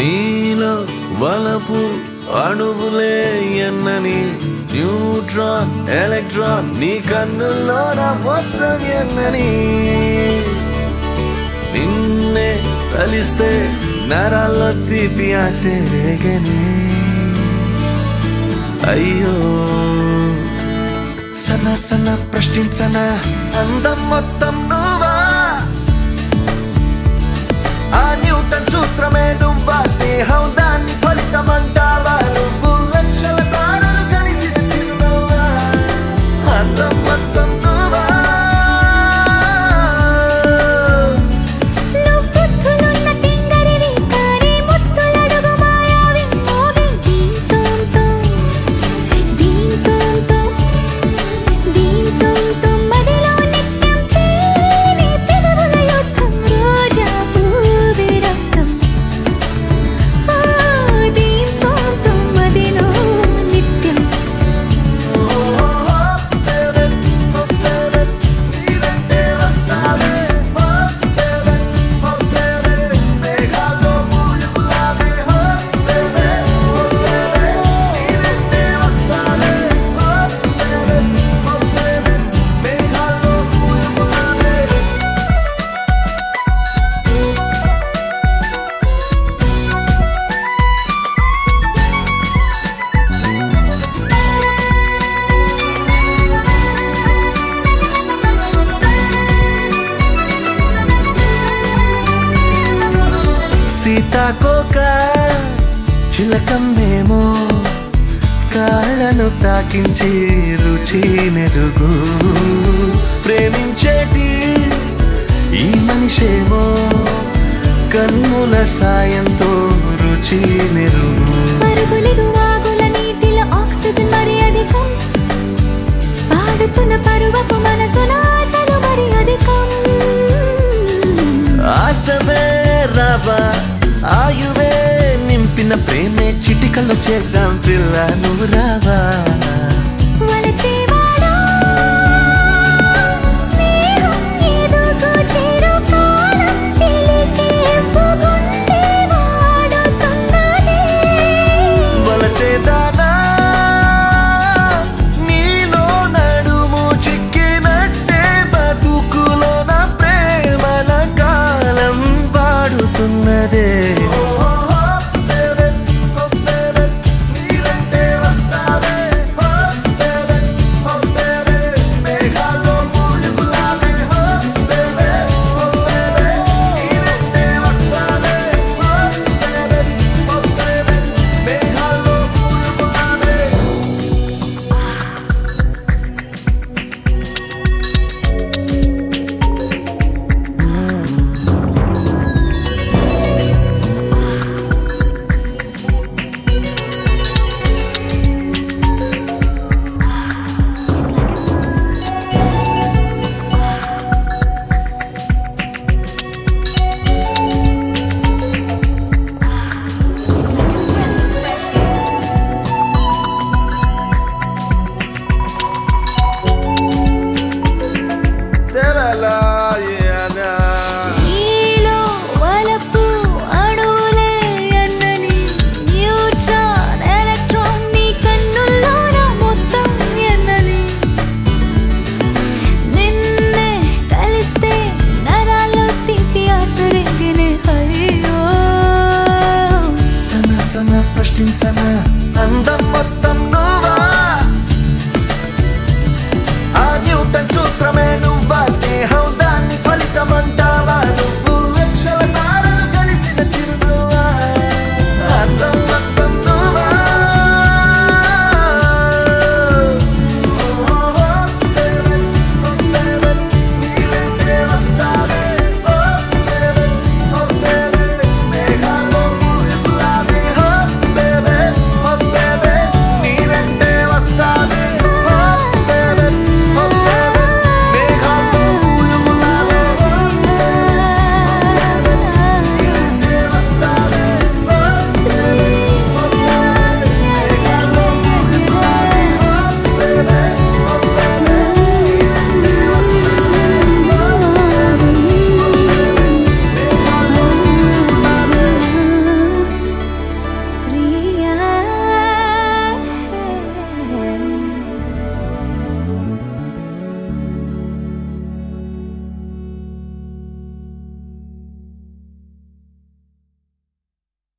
నీలో వలపు అణువులే ఎన్నని న్యూట్రాన్ ఎలక్ట్రాన్ నీ కన్నుల్లో నా మొత్తం ఎన్నని నిన్నే తలిస్తే నరాల్లో తీపి ఆసే రేగని అయ్యో సన్న సన్న ప్రశ్నించన అందం మొత్తం నువ్వా ఆ న్యూటన్ సూత్రమే నువ్వా స్నేహం దాన్ని ఫలితమంటావా నువ్వు లక్షల తారలు కలిసిన చిరునవ్వా అందం మొత్తం నువ్వా నువ్వెత్తులున్న తింగరివి కానీ ముత్తులడుగు మాయావి మోగి దీంతోంతో దీంతోంతో దీంతోంతో మదిలో నిత్యం తేలి పెదవుల యుద్ధం రోజా పూవే రక్తం ఆ దీంతోంతో మదిలో నిత్యం సీతాకోక చిలకమ్మేమో కాళ్ళను తాకించి రుచి నెరుగు ప్రేమించేటి ఈ మనిషేమో కన్నుల సాయంతో రుచి నెరుగు పరుగులిగు వాగుల నీటిలో ఆక్సిజన్ మరి అధికం పాడుతున్న పరువపు మనసుల ఆశలు మరి అధికం ఆశవే రావా ఆయువే నింపిన ప్రేమే చిటికలో చేద్దాం పిల్ల నువ్వు రావా